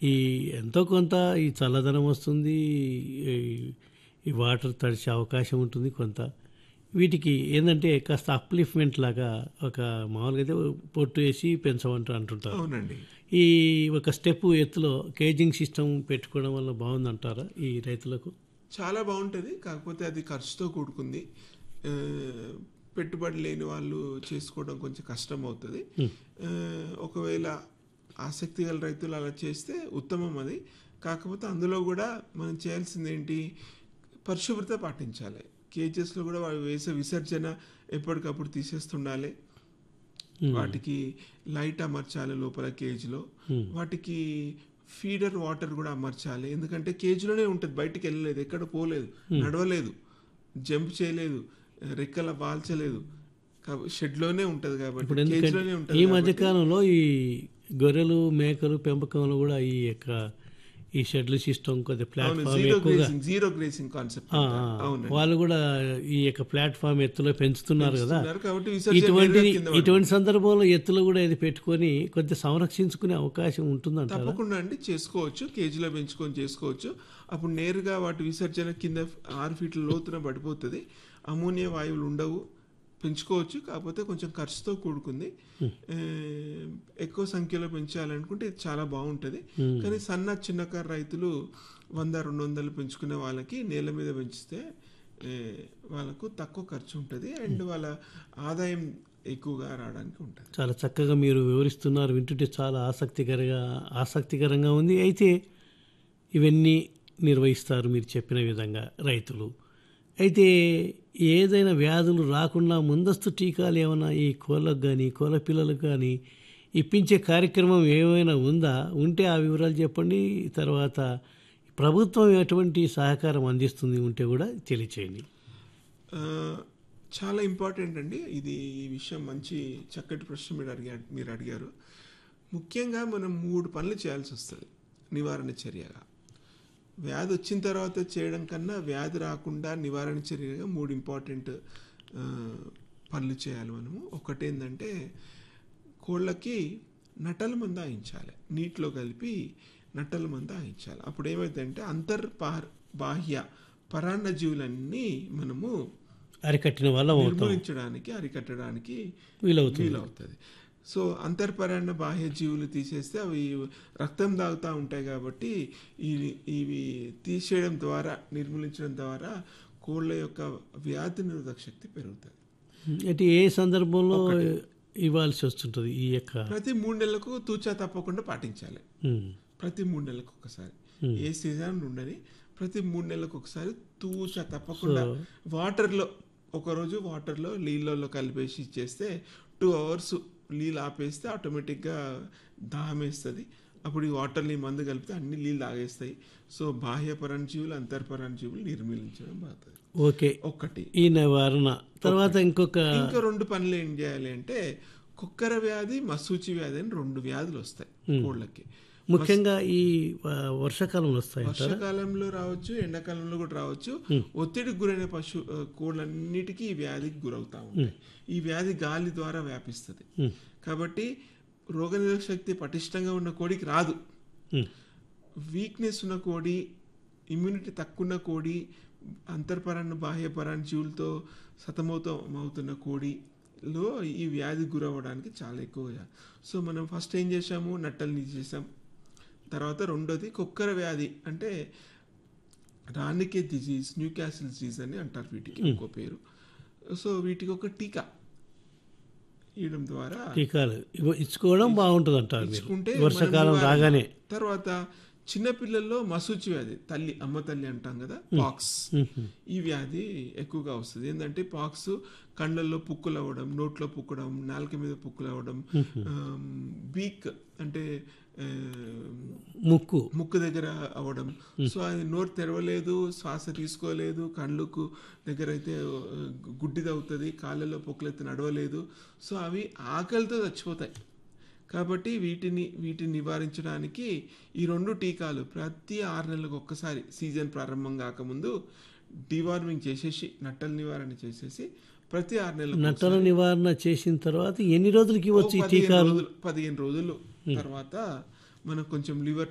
ఈ ఎంతో కొంత ఈ చల్లదనం వస్తుంది. ఈ ఈ వాటర్ తడిసే అవకాశం ఉంటుంది కొంత. వీటికి ఏందంటే కాస్త అప్‌లిఫ్ట్‌మెంట్ లాగా ఒక మామూలుగా అయితే పొట్టు ఏసి పెంచమంటారు అంటుంటారు. అవునండి. ఈ ఒక స్టెప్ ఎత్తులో కేజింగ్ సిస్టమ్ పెట్టుకోవడం వల్ల బావుందంటారా ఈ రైతులకు? చాలా బావుంటది. కాకపోతే అది ఖర్చుతో కూడుకుంది. ఆహ్, పెట్టుబడి లేని వాళ్ళు చేసుకోవడం కొంచెం కష్టమవుతది. హ్మ్. ఆహ్, ఒకవేళ ఆసక్తి గల రైతులు అలా చేస్తే ఉత్తమం అది. కాకపోతే అందులో గూడా మనం చేయాల్సిందేంటి పరిశుభ్రత పాటించాలి. కేజెస్‌లో గూడా వాళ్ళు వేసే విసర్జన ఎప్పటికప్పుడు తీసేస్తుండాలి. హ్మ్. వాటికి లైట్ అమర్చాలి లోపల కేజ్‌లో. హ్మ్. వాటికి ఫీడర్ వాటర్ గూడా అమర్చాలి. ఎందుకంటే కేజ్‌లోనే ఉంటది. బయటికెళ్ళలేదు. ఎక్కడ పోలేదు. హ్మ్. నడవలేదు. జంప్ చేయలేదు. రెక్కల వాల్చలేదు. కబ షెడ్‌లోనే ఉంటది కాబట్టి ఇప్పుడు ఎందుకంటే కేజ్‌లోనే ఉంటది ఈ మధ్య కాబట్టి కాలంలో ఈ గొర్రెలు, మేకలు పెంపకంలో గూడా ఈ యొక్క ఈ షెడ్‌ల సిస్టమ్ కొద్దిగా అవును. ప్లాట్‌ఫామ్ జీరో ఎక్కువగా గ్రేసింగ్, జీరో గ్రేసింగ్ కాన్సెప్ట్ ఆ! అంటారు. ఆ! అవునండి. వాళ్ళు గూడా ఈ యొక్క ప్లాట్‌ఫామ్ ఎత్తులో పెంచుతున్నారు గదా! పెంచుతున్నారు కాబట్టి విసర్జన ఇటువంటి నేరుగా కింద ఇటువంటి పడుతుంది. సందర్భంలో ఎత్తులో గూడా ఇది పెట్టుకొని కొద్దిగా సంరక్షించుకునే అవకాశం ఉంటుందంటారా? తప్పకుండా అండి చేసుకోవచ్చు. కేజీలో పెంచుకొని చేసుకోవచ్చు. అప్పుడు నేరుగా వాటి విసర్జన కింద 6 ఫీట్ల లోతున పడిపోతది. అమ్మోనియా వాయువులు ఉండవు. పెంచుకోవచ్చు. కాకపోతే కొంచెం ఖర్చుతో కూడుకుంది. హ్మ్. ఆహ్, ఎక్కువ సంఖ్యలో పెంచాలనుకుంటే ఇది చాలా బావుంటది. హ్మ్. కానీ సన్న, చిన్నకారు రైతులు 100, 200 పెంచుకునే వాళ్ళకి నేల మీద పెంచితే ఆహ్, వాళ్ళకు తక్కువ ఖర్చు ఉంటది. అండ్ వాళ్ళ ఆదాయం ఎక్కువగా రావడానికి ఉంటది. చాలా చక్కగా మీరు వివరిస్తున్నారు. వింటుంటే చాలా ఆసక్తికరంగా ఆసక్తికరంగా ఉంది. అయితే ఇవన్నీ నిర్వహిస్తారు మీరు చెప్పిన విధంగా రైతులు. అయితే ఏదైనా వ్యాధులు రాకుండా ముందస్తు టీకాలు ఏమన్నా ఈ కోళ్ళకు గానీ, కోళ్ళ పిల్లలకు గానీ ఇప్పించే కార్యక్రమం ఏమైనా ఉందా? ఉంటే ఆ వివరాలు చెప్పండి. తర్వాత ప్రభుత్వం ఎటువంటి సహకారం అందిస్తుంది ఉంటే గూడా తెలియచేయండి. ఆహ్, చాలా ఇంపార్టెంట్ అండి. ఇది ఈ విషయం మంచి చక్కటి ప్రశ్న మీరు అడిగారు మీరు అడిగారు. ముఖ్యంగా మనం 3 పనులు చేయాల్సొస్తది నివారణ చర్యగా. వ్యాధి వచ్చిన తర్వాత చేయడం కన్నా వ్యాధి రాకుండా నివారణ చర్యగా 3 ఇంపార్టెంట్ ఆహ్, పనులు చేయాలి మనము. ఒకటేందంటే కోళ్ళకి నట్టల మందు ఆయించాలి. నీటిలో కలిపి నట్టల మందు ఆయించాలి. అప్పుడు ఏమైద్దంటే అంతర్బాహ్ బాహ్య పరాన్న జీవులన్నీ మనము అరికట్టిన వాళ్ళం అవుతాం. నిర్మూలించడానికి, అరికట్టడానికి వీలవుతుంది. వీలవుతది. సో అంతర్పరాన్న బాహ్య జీవులు తీసేస్తే అవి రక్తం తాగుతా ఉంటాయి కాబట్టి ఇవి ఇవి తీసేయడం ద్వారా నిర్మూలించడం ద్వారా కోళ్ళ యొక్క వ్యాధి నిరోధక శక్తి పెరుగుతది. అంటే ఏ సందర్భంలో ఒకటి. ఇవ్వాల్సి వస్తుంటది ఈ యొక్క ప్రతి 3 నెలలకు తూచా తప్పకుండా పాటించాలి. హ్మ్. ప్రతి 3 నెలలకు ఒకసారి. హ్మ్. ఏ సీజన్ ఉండని ప్రతి 3 నెలలకు ఒకసారి తూచా తప్పకుండా సో వాటర్‌లో ఒకరోజు వాటర్‌లో నీళ్ళల్లో కలిపేసి ఇచ్చేస్తే 2 అవర్స్ నీళ్ళు ఆపేస్తే ఆటోమేటిక్‌గా దాహమేస్తది. అప్పుడు ఈ వాటర్‌లో ఈ మందు కలిపితే అన్ని నీళ్ళు తాగేస్తాయి. సో బాహ్య పరాన్నజీవులు, అంతర్పరాన్న జీవులు నిర్మూలించడం బాగుంటది. ఓకే. ఒకటి. ఈ నివారణ. తర్వాత ఒకటి. ఇంకొక ఇంకా 2 పనులు ఏం చేయాలి అంటే కుక్కర వ్యాధి, మసూచి వ్యాధి అని 2 వ్యాధులు వస్తాయి హ్మ్. కోళ్ళకి. మస్ ముఖ్యంగా ఈ వ వర్షాకాలంలో వస్తాయంటారా? వర్షాకాలంలో రావచ్చు, ఎండాకాలంలో కూడా రావచ్చు. హ్మ్. ఒత్తిడికి గురైన పశు ఆహ్, కోళ్ళన్నిటికీ ఈ వ్యాధికి గురవుతా హ్మ్. ఉంటాయి. ఈ వ్యాధి గాలి ద్వారా వ్యాపిస్తది. హ్మ్. కాబట్టి రోగనిరోధక శక్తి పటిష్టంగా ఉన్న కోడికి రాదు. హ్మ్. వీక్‌నెస్ ఉన్న కోడి, ఇమ్యూనిటీ తక్కువున్న కోడి, అంతర్పరాన్న, బాహ్య పరాన్న జీవులతో సతమతం అవుతున్న కోడిలో ఈ వ్యాధికి గురవ్వడానికి చాలా ఎక్కువగా. సో మనం ఫస్ట్ ఏం చేశాము నట్టల్ని తీసేసాం. తర్వాత రెండోది కుక్కర వ్యాధి అంటే రానికే డిజీజ్, న్యూకాసిల్ డిజీజ్ అని అంటారు వీటికి హ్మ్. ఇంకో పేరు. సో వీటికి ఒక టీకా ఇయడం ద్వారా టీకాలు ఇవ్వ ఇచ్చుకోవడం ఇచ్ బావుంటదంటారు మీరు. ఇచ్చుకుంటే మనం వర్షాకాలం నివారణ. రాగానే. తర్వాత చిన్న పిల్లల్లో మసూచి వ్యాధి తల్లి అమ్మ తల్లి అంటాం కదా హ్మ్. పాక్స్ హుహు. ఈ వ్యాధి ఎక్కువగా వస్తుంది ఏంటంటే పాక్స్ కళ్ళల్లో పుక్కులు అవ్వడం నోట్లో పుక్కడం నాలుక మీద పుక్కులు అవ్వడం హుహు. బీక్ అంటే ఆ, ముక్కు. ముక్కు దగ్గర అవ్వడం హ్మ్. సో అది నోరు తెరవలేదు శ్వాస తీసుకోలేదు కళ్ళకు దగ్గర అయితే ఆ, గుడ్డిదవుతుంది కాళ్ళలో పొక్కులెత్తి నడవలేదు సో అవి ఆకలితో చచ్చిపోతాయి కాబట్టి వీటిని వీటిని నివారించడానికి ఈ రెండు టీకాలు ప్రతి ఆరు నెలలకు ఒక్కసారి సీజన్ ప్రారంభం కాకముందు డివార్మింగ్ చేసేసి నట్టల నివారణ చేసేసి ప్రతి ఆరు నెలలకు నట్టల ఒకసారి నివారణ చేసిన తర్వాత ఎన్ని రోజులకి ఓ ఇవ్వచ్చు ఈ పదిహేను టీకాలు? రోజులు పదిహేను రోజులు హ్మ్. తర్వాత మనం కొంచెం లివర్